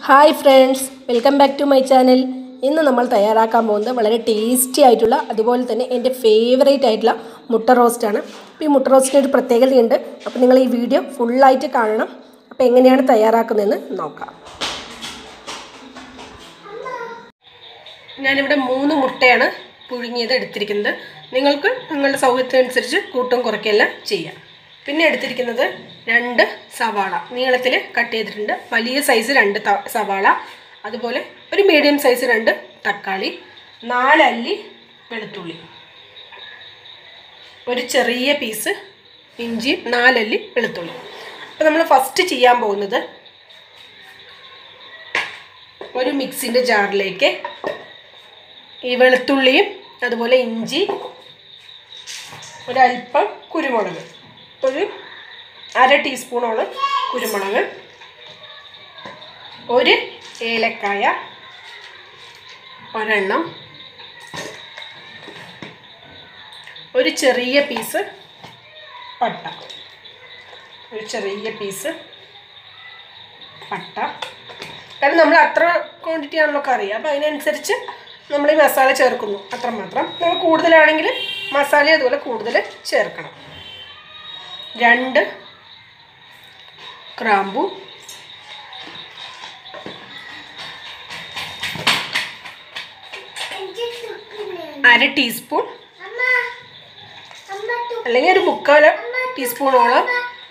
hi friends welcome back to my channel ഇന്ന് നമ്മൾ തയ്യാറാക്കാൻ പോകുന്നത് വളരെ ടേസ്റ്റി ആയിട്ടുള്ള അതുപോലെ തന്നെ എൻ്റെ ഫേവറേറ്റ് ആയിട്ടുള്ള മുട്ട റോസ്റ്റാണ് അപ്പോൾ ഈ മുട്ട റോസ്റ്റിന് ഒരു പ്രത്യേകതയുണ്ട് അപ്പോൾ നിങ്ങൾ ഈ വീഡിയോ ഫുള്ളായിട്ട് കാണണം അപ്പോൾ എങ്ങനെയാണ് തയ്യാറാക്കുന്നതെന്ന് നോക്കാം ഞാനിവിടെ മൂന്ന് മുട്ടയാണ് പുഴുങ്ങിയത് എടുത്തിരിക്കുന്നത് നിങ്ങൾക്ക് നിങ്ങളുടെ സൗകര്യത്തിനനുസരിച്ച് കൂട്ടും കുറയ്ക്കെല്ലാം ചെയ്യാം പിന്നെ എടുത്തിരിക്കുന്നത് രണ്ട് സവാള നീളത്തിൽ കട്ട് ചെയ്തിട്ടുണ്ട് വലിയ സൈസ് രണ്ട് ത- സവാള അതുപോലെ ഒരു മീഡിയം സൈസ് രണ്ട് തക്കാളി നാലല്ലി വെളുത്തുള്ളി ഒരു ചെറിയ പീസ് ഇഞ്ചി നാലല്ലി വെളുത്തുള്ളി അപ്പോൾ നമ്മൾ ഫസ്റ്റ് ചെയ്യാൻ പോകുന്നത് ഒരു മിക്സിൻ്റെ ജാറിലേക്ക് ഈ വെളുത്തുള്ളിയും അതുപോലെ ഇഞ്ചി ഒരല്പം കുരുമുളക് ഒരു അര ടീസ്പൂണോളം കുരുമുളക് ഒരു ഏലക്കായ ഒരെണ്ണം ഒരു ചെറിയ പീസ് പട്ട ഒരു ചെറിയ പീസ് പട്ട കാരണം നമ്മൾ അത്ര ക്വാണ്ടിറ്റി ആണല്ലോ കറി അപ്പോൾ അതിനനുസരിച്ച് നമ്മൾ ഈ മസാല ചേർക്കുന്നു അത്രമാത്രം നമ്മൾ കൂടുതലാണെങ്കിൽ മസാല അതുപോലെ കൂടുതൽ ചേർക്കണം രണ്ട് ക്രാമ്പു അര ടീസ്പൂൺ അല്ലെങ്കിൽ ഒരു മുക്കാൽ ടീസ്പൂണോളം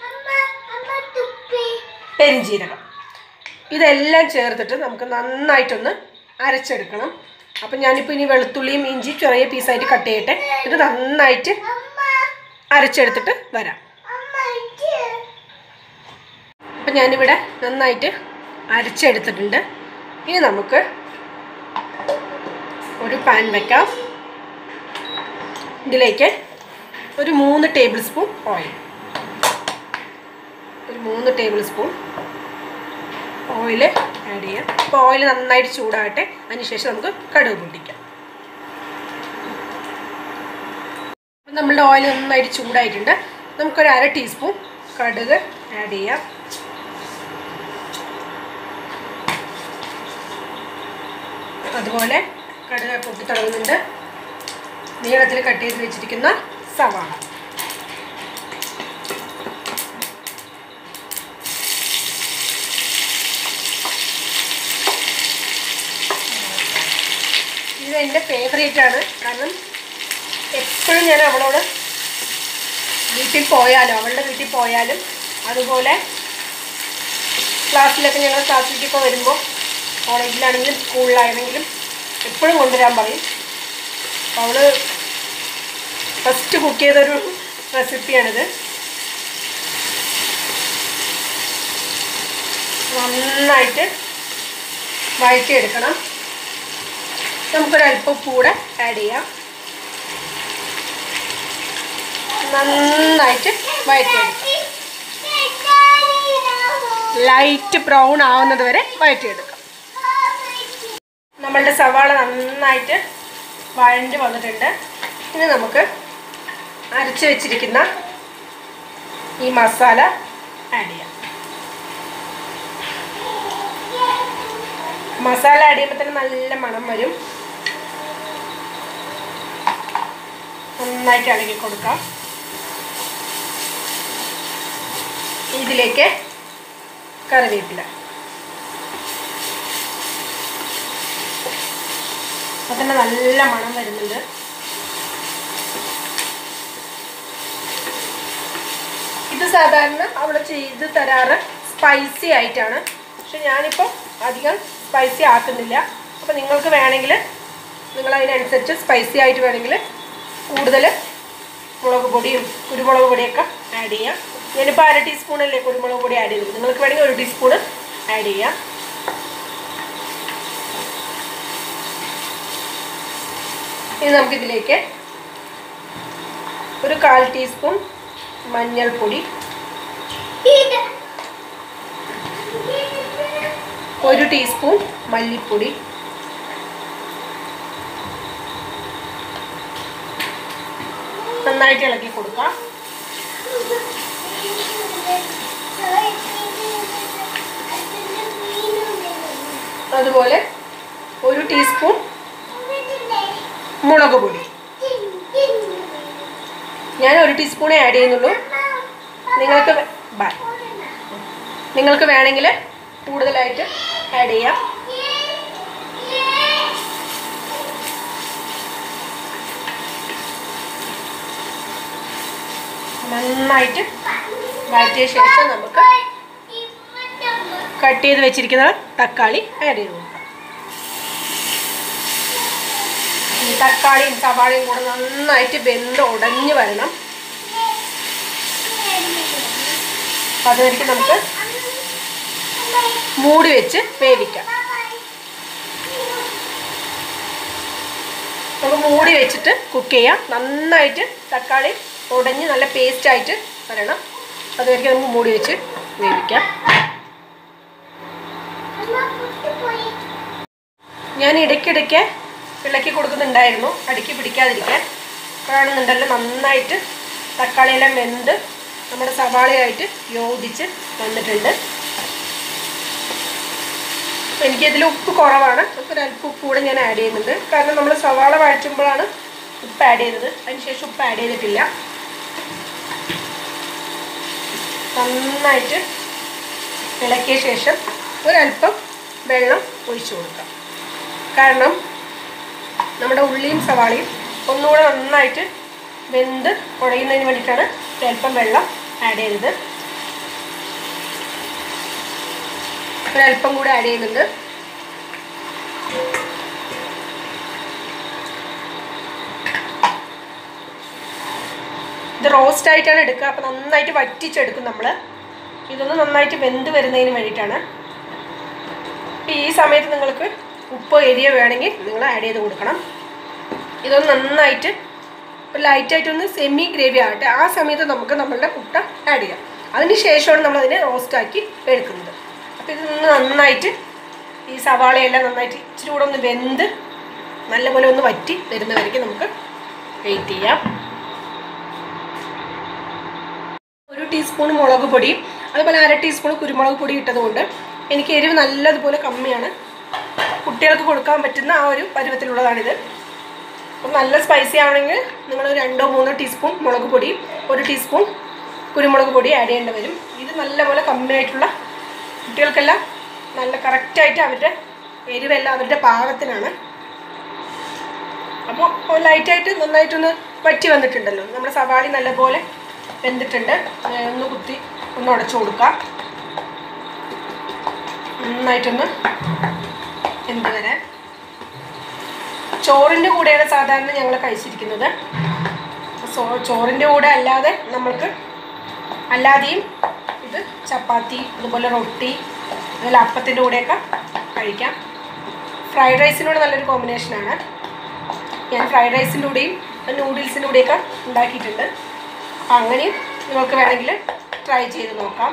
പെരിഞ്ജീരകം ഇതെല്ലാം ചേർത്തിട്ട് നമുക്ക് നന്നായിട്ടൊന്ന് അരച്ചെടുക്കണം അപ്പം ഞാനിപ്പോൾ ഇനി വെളുത്തുള്ളിയും ഇഞ്ചി ചെറിയ പീസായിട്ട് കട്ട് ചെയ്യട്ടെ ഇത് നന്നായിട്ട് അരച്ചെടുത്തിട്ട് വരാം അപ്പം ഞാനിവിടെ നന്നായിട്ട് അരച്ചെടുത്തിട്ടുണ്ട് ഇനി നമുക്ക് ഒരു പാൻ വെക്കാം ഇതിലേക്ക് ഒരു മൂന്ന് ടേബിൾ സ്പൂൺ ഓയിൽ ഒരു മൂന്ന് ടേബിൾ സ്പൂൺ ഓയിൽ ആഡ് ചെയ്യാം അപ്പോൾ ഓയിൽ നന്നായിട്ട് ചൂടാകട്ടെ അതിനുശേഷം നമുക്ക് കടുക് പൊട്ടിക്കാം അപ്പം നമ്മളുടെ ഓയിൽ നന്നായിട്ട് ചൂടായിട്ടുണ്ട് നമുക്കൊരു അര ടീസ്പൂൺ കടുക് ആഡ് ചെയ്യാം അതുപോലെ കടുക് പൊട്ടി തുടങ്ങുന്നുണ്ട് നീളത്തിൽ കട്ട് ചെയ്ത് വെച്ചിരിക്കുന്ന സവാള ഇത് എൻ്റെ ഫേവറേറ്റ് ആണ് കാരണം എപ്പോഴും ഞാൻ അവളോട് വീട്ടിൽ പോയാലും അവളുടെ വീട്ടിൽ പോയാലും അതുപോലെ ക്ലാസ്സിലൊക്കെ ഞങ്ങൾ ക്ലാസ്സിലേക്കൊക്കെ വരുമ്പോൾ കോളേജിലാണെങ്കിലും സ്കൂളിലാണെങ്കിലും എപ്പോഴും കൊണ്ടുവരാൻ പറയും അപ്പോൾ അവള് ഫസ്റ്റ് കുക്ക് ചെയ്തൊരു റെസിപ്പിയാണിത് നന്നായിട്ട് വഴറ്റിയെടുക്കണം നമുക്കൊരല്പം കൂടെ ആഡ് ചെയ്യാം നന്നായിട്ട് വഴറ്റിയെടുക്കാം ലൈറ്റ് ബ്രൗൺ ആവുന്നത് വരെ വഴറ്റിയെടുക്കാം നമ്മളുടെ സവാള നന്നായിട്ട് വഴണ്ടി വന്നിട്ടുണ്ട് ഇനി നമുക്ക് അരച്ച് വെച്ചിരിക്കുന്ന ഈ മസാല ആഡ് ചെയ്യാം മസാല ആഡ് ചെയ്യുമ്പോൾ തന്നെ നല്ല മണം വരും നന്നായിട്ട് ഇളകി കൊടുക്കാം ഇതിലേക്ക് കറിവേപ്പില അതിന് നല്ല മണം വരുന്നുണ്ട് ഇത് സാധാരണ അവിടെ ചെയ്ത് തരാറ് സ്പൈസി ആയിട്ടാണ് പക്ഷെ ഞാനിപ്പോൾ അധികം സ്പൈസി ആക്കുന്നില്ല അപ്പോൾ നിങ്ങൾക്ക് വേണമെങ്കിൽ നിങ്ങൾ അതിനനുസരിച്ച് സ്പൈസി ആയിട്ട് വേണമെങ്കിൽ കൂടുതൽ മുളക് പൊടിയും കുരുമുളക് പൊടിയൊക്കെ ആഡ് ചെയ്യാം ഞാനിപ്പോൾ അര ടീസ്പൂണല്ലേ കുരുമുളക് പൊടി ആഡ് ചെയ്തത് നിങ്ങൾക്ക് വേണമെങ്കിൽ ഒരു ടീസ്പൂൺ ആഡ് ചെയ്യാം ഇനി നമുക്കിതിലേക്ക് ഒരു കാൽ ടീസ്പൂൺ മഞ്ഞൾപ്പൊടി ഒരു ടീസ്പൂൺ മല്ലിപ്പൊടി നന്നായിട്ട് ഇളക്കി കൊടുക്കാം അതുപോലെ ഒരു ടീസ്പൂൺ മുളക് പൊടി ഞാൻ ഒരു ടീസ്പൂണേ ആഡ് ചെയ്യുന്നുള്ളൂ നിങ്ങൾക്ക് വേ- ബൈ നിങ്ങൾക്ക് വേണമെങ്കിൽ കൂടുതലായിട്ട് ആഡ് ചെയ്യാം നന്നായിട്ട് വഴറ്റിയ ശേഷം നമുക്ക് കട്ട് ചെയ്ത് വെച്ചിരിക്കുന്ന തക്കാളി ആഡ് ചെയ്ത് കൊടുക്കാം ഈ തക്കാളിയും സവാളയും കൂടെ നന്നായിട്ട് വെന്ത് ഉടഞ്ഞ് വരണം അപ്പം അതുവരെയ്ക്ക് നമുക്ക് മൂടി വെച്ച് വേവിക്കാം നമുക്ക് മൂടി വെച്ചിട്ട് കുക്ക് ചെയ്യാം നന്നായിട്ട് തക്കാളി ഉടഞ്ഞ് നല്ല പേസ്റ്റ് ആയിട്ട് വരണം അതുവരെയ്ക്ക് നമുക്ക് മൂടി വെച്ച് വേവിക്കാം ഞാൻ ഇടയ്ക്കിടയ്ക്ക് ഇളക്കി കൊടുക്കുന്നുണ്ടായിരുന്നു അടുക്കി പിടിക്കാതിരിക്കാൻ കാണുന്നുണ്ടല്ലോ നന്നായിട്ട് തക്കാളിയെല്ലാം വെന്ത് നമ്മുടെ സവാളയായിട്ട് യോജിച്ച് വന്നിട്ടുണ്ട് അപ്പോൾ എനിക്കിതിൽ ഉപ്പ് കുറവാണ് അപ്പോൾ ഒരല്പം ഉപ്പ് കൂടെ ഞാൻ ആഡ് ചെയ്യുന്നുണ്ട് കാരണം നമ്മൾ സവാള വഴറ്റുമ്പോഴാണ് ഉപ്പ് ആഡ് ചെയ്തത് അതിനുശേഷം ഉപ്പ് ആഡ് ചെയ്തിട്ടില്ല നന്നായിട്ട് ഇളക്കിയ ശേഷം ഒരല്പം വെള്ളം ഒഴിച്ചു കൊടുക്കാം കാരണം നമ്മുടെ ഉള്ളിയും സവാളയും ഒന്നുകൂടെ നന്നായിട്ട് വെന്ത് കുഴയുന്നതിന് വേണ്ടിയിട്ടാണ് ഒരല്പം വെള്ളം ആഡ് ചെയ്തത് ഒരല്പം കൂടെ ആഡ് ചെയ്യുന്നുണ്ട് ഇത് റോസ്റ്റ് ആയിട്ടാണ് എടുക്കുക അപ്പോൾ നന്നായിട്ട് വറ്റിച്ചെടുക്കും നമ്മൾ ഇതൊന്ന് നന്നായിട്ട് വെന്ത് വരുന്നതിന് വേണ്ടിയിട്ടാണ് അപ്പോൾ ഈ സമയത്ത് നിങ്ങൾക്ക് ഉപ്പ് എരിയ വേണമെങ്കിൽ നിങ്ങൾ ആഡ് ചെയ്ത് കൊടുക്കണം ഇതൊന്ന് നന്നായിട്ട് ഒരു ലൈറ്റായിട്ടൊന്ന് സെമി ഗ്രേവി ആകട്ടെ ആ സമയത്ത് നമുക്ക് നമ്മളുടെ മുട്ട ആഡ് ചെയ്യാം അതിന് ശേഷമാണ് നമ്മളതിനെ റോസ്റ്റാക്കി എടുക്കുന്നത് അപ്പോൾ ഇതൊന്ന് നന്നായിട്ട് ഈ സവാളയെല്ലാം നന്നായിട്ട് ഇച്ചിരി കൂടെ ഒന്ന് വെന്ത് നല്ലപോലെ ഒന്ന് വറ്റി വരുന്നവരേക്കും നമുക്ക് വെയിറ്റ് ചെയ്യാം ഒരു ടീസ്പൂൺ മുളക് പൊടി അതുപോലെ അര ടീസ്പൂൺ കുരുമുളക് പൊടി ഇട്ടതുകൊണ്ട് എനിക്ക് എരിവ് നല്ലതുപോലെ കമ്മിയാണ് കുട്ടികൾക്ക് കൊടുക്കാൻ പറ്റുന്ന ആ ഒരു പരുവത്തിലുള്ളതാണിത് അപ്പം നല്ല സ്പൈസി ആണെങ്കിൽ നിങ്ങൾ രണ്ടോ മൂന്നോ ടീസ്പൂൺ മുളക് പൊടി ഒരു ടീസ്പൂൺ കുരുമുളക് പൊടി ആഡ് ചെയ്യേണ്ടി വരും ഇത് നല്ലപോലെ കമ്മിയായിട്ടുള്ള കുട്ടികൾക്കെല്ലാം നല്ല കറക്റ്റായിട്ട് അവരുടെ എരിവെല്ലാം അവരുടെ പാകത്തിനാണ് അപ്പോൾ ലൈറ്റായിട്ട് നന്നായിട്ടൊന്ന് വറ്റി വന്നിട്ടുണ്ടല്ലോ നമ്മുടെ സവാളി നല്ലപോലെ വെന്തിട്ടുണ്ട് ഏ, ഒന്ന് കുത്തി ഒന്ന് ഉടച്ചു കൊടുക്കാം നന്നായിട്ടൊന്ന് എന്ത് വരാൻ ചോറിൻ്റെ കൂടെയാണ് സാധാരണ ഞങ്ങൾ കഴിച്ചിരിക്കുന്നത് സോ ചോറിൻ്റെ കൂടെ അല്ലാതെ നമ്മൾക്ക് അല്ലാതെയും ഇത് ചപ്പാത്തി അതുപോലെ റൊട്ടി അതുപോലെ അപ്പത്തിൻ്റെ കൂടെയൊക്കെ കഴിക്കാം ഫ്രൈഡ് റൈസിനോട് നല്ലൊരു കോമ്പിനേഷനാണ് ഞാൻ ഫ്രൈഡ് റൈസിൻ്റെ കൂടെയും നൂഡിൽസിൻ്റെ കൂടെയൊക്കെ ഉണ്ടാക്കിയിട്ടുണ്ട് അപ്പം അങ്ങനെയും നിങ്ങൾക്ക് വേണമെങ്കിൽ ട്രൈ ചെയ്ത് നോക്കാം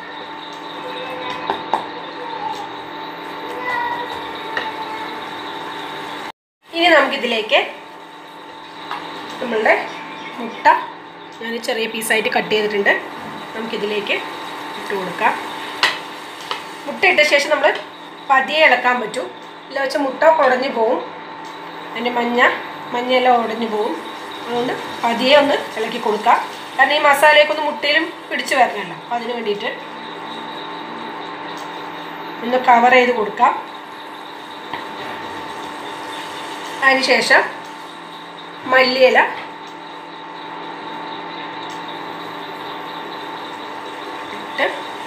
ഇനി നമുക്കിതിലേക്ക് നമ്മളുടെ മുട്ട ഞാൻ ചെറിയ പീസായിട്ട് കട്ട് ചെയ്തിട്ടുണ്ട് നമുക്കിതിലേക്ക് ഇട്ട് കൊടുക്കാം മുട്ട ഇട്ട ശേഷം നമ്മൾ പതിയെ ഇളക്കാൻ പറ്റും ഇല്ല വെച്ചാൽ മുട്ട ഉടഞ്ഞു പോവും അതിൻ്റെ മഞ്ഞ മഞ്ഞയെല്ലാം ഉടഞ്ഞു പോവും അതുകൊണ്ട് പതിയെ ഒന്ന് ഇളക്കി കൊടുക്കാം കാരണം ഈ മസാലയൊക്കെ ഒന്ന് മുട്ടയിലും പിടിച്ചു വരണമല്ലോ അപ്പോൾ അതിന് വേണ്ടിയിട്ട് ഒന്ന് കവർ ചെയ്ത് കൊടുക്കാം അതിനുശേഷം മല്ലിയില ഇട്ട്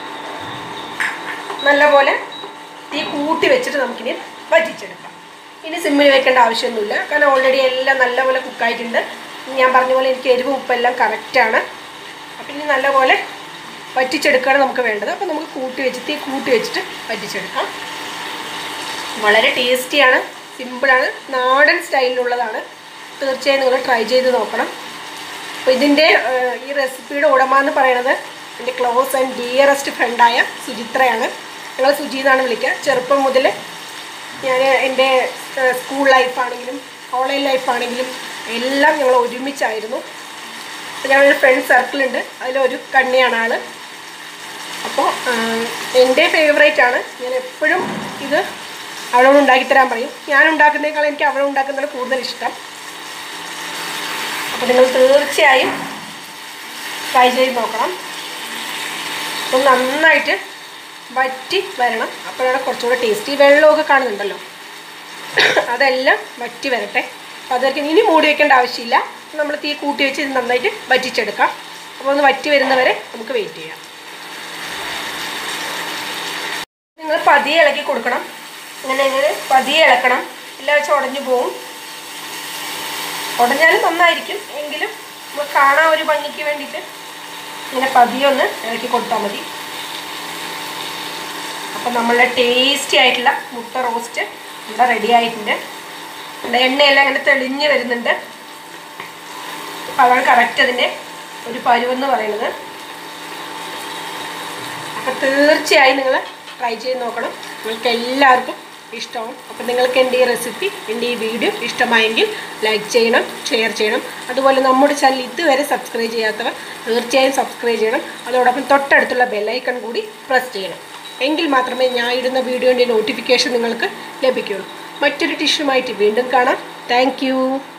നല്ലപോലെ തീ കൂട്ടി വെച്ചിട്ട് നമുക്കിനി വറ്റിച്ചെടുക്കാം ഇനി സിമ്മിൽ വെക്കേണ്ട ആവശ്യമൊന്നുമില്ല കാരണം ഓൾറെഡി എല്ലാം നല്ലപോലെ കുക്കായിട്ടുണ്ട് ഞാൻ പറഞ്ഞ പോലെ എനിക്ക് എരിവ് ഉപ്പെല്ലാം കറക്റ്റാണ് അപ്പം ഇനി നല്ലപോലെ വറ്റിച്ചെടുക്കുകയാണ് നമുക്ക് വേണ്ടത് അപ്പോൾ നമുക്ക് കൂട്ടി വെച്ച് തീ കൂട്ടി വെച്ചിട്ട് വറ്റിച്ചെടുക്കാം വളരെ ടേസ്റ്റിയാണ് സിമ്പിളാണ് നാടൻ സ്റ്റൈലിലുള്ളതാണ് തീർച്ചയായും നിങ്ങൾ ട്രൈ ചെയ്ത് നോക്കണം അപ്പോൾ ഇതിൻ്റെ ഏഹ്, ഈ റെസിപ്പിയുടെ ഉടമ എന്ന് പറയുന്നത് എൻ്റെ ക്ലോസ് ആൻഡ് ഡിയറസ്റ്റ് ഫ്രണ്ടായ സുചിത്രയാണ് ഞങ്ങൾ സുജി എന്നാണ് വിളിക്കുക ചെറുപ്പം മുതൽ ഞാൻ എൻ്റെ ഏഹ്, സ്കൂൾ ലൈഫാണെങ്കിലും കോളേജ് ലൈഫാണെങ്കിലും എല്ലാം ഞങ്ങൾ ഒരുമിച്ചായിരുന്നു അപ്പോൾ ഞങ്ങളൊരു ഫ്രണ്ട് സർക്കിളുണ്ട് അതിലൊരു കണ്ണിയാണ് ആൾ അപ്പോൾ എൻ്റെ ഫേവറേറ്റ് ആണ് ഞാൻ എപ്പോഴും ഇത് അവളോട് ഉണ്ടാക്കി തരാൻ പറയും ഞാൻ ഉണ്ടാക്കുന്നതിനേക്കാൾ എനിക്ക് അവൾ ഉണ്ടാക്കുന്നതാണ് കൂടുതൽ ഇഷ്ടം അപ്പോൾ നിങ്ങൾ തീർച്ചയായും ട്രൈ ചെയ്ത് നോക്കണം അപ്പം നന്നായിട്ട് വറ്റി വരണം അപ്പോഴാണ് കുറച്ചുകൂടെ ടേസ്റ്റ് ഈ വെള്ളമൊക്കെ കാണുന്നുണ്ടല്ലോ അതെല്ലാം വറ്റി വരട്ടെ അപ്പോൾ അതൊക്കെ ഇനി മൂടി വെക്കേണ്ട ആവശ്യമില്ല നമ്മൾ തീ കൂട്ടി വെച്ച് ഇത് നന്നായിട്ട് വറ്റിച്ചെടുക്കാം അപ്പോൾ ഒന്ന് വറ്റി വരുന്നവരെ നമുക്ക് വെയിറ്റ് ചെയ്യാം നിങ്ങൾ പതിയെ ഇളക്കി കൊടുക്കണം ഇങ്ങനെ ഇങ്ങനെ പതിയെ ഇളക്കണം ഇല്ല വെച്ച് ഉടഞ്ഞു പോവും ഉടഞ്ഞാലും നന്നായിരിക്കും എങ്കിലും നമുക്ക് കാണാൻ ഒരു ഭംഗിക്ക് വേണ്ടിയിട്ട് ഇങ്ങനെ പതിയെ ഒന്ന് ഇളക്കി കൊടുത്താൽ മതി അപ്പം നമ്മളുടെ ടേസ്റ്റി ആയിട്ടുള്ള മുട്ട റോസ്റ്റ് ഇവിടെ റെഡി ആയിട്ടുണ്ട് ഇവിടെ എണ്ണയെല്ലാം ഇങ്ങനെ തെളിഞ്ഞ് വരുന്നുണ്ട് അപ്പം അതാണ് കറക്റ്റ് അതിൻ്റെ ഒരു പരുവെന്ന് പറയുന്നത് അപ്പം തീർച്ചയായും നിങ്ങൾ ട്രൈ ചെയ്ത് നോക്കണം നിങ്ങൾക്ക് എല്ലാവർക്കും ഇഷ്ടമാവും അപ്പം നിങ്ങൾക്ക് എൻ്റെ ഈ റെസിപ്പി എൻ്റെ ഈ വീഡിയോ ഇഷ്ടമായെങ്കിൽ ലൈക്ക് ചെയ്യണം ഷെയർ ചെയ്യണം അതുപോലെ നമ്മുടെ ചാനൽ ഇതുവരെ സബ്സ്ക്രൈബ് ചെയ്യാത്തവർ തീർച്ചയായും സബ്സ്ക്രൈബ് ചെയ്യണം അതോടൊപ്പം തൊട്ടടുത്തുള്ള ബെല്ലൈക്കൺ കൂടി പ്രസ് ചെയ്യണം എങ്കിൽ മാത്രമേ ഞാൻ ഇടുന്ന വീഡിയോൻ്റെ നോട്ടിഫിക്കേഷൻ നിങ്ങൾക്ക് ലഭിക്കുകയുള്ളൂ മറ്റൊരു ടിഷ്യുമായിട്ട് വീണ്ടും കാണാം താങ്ക്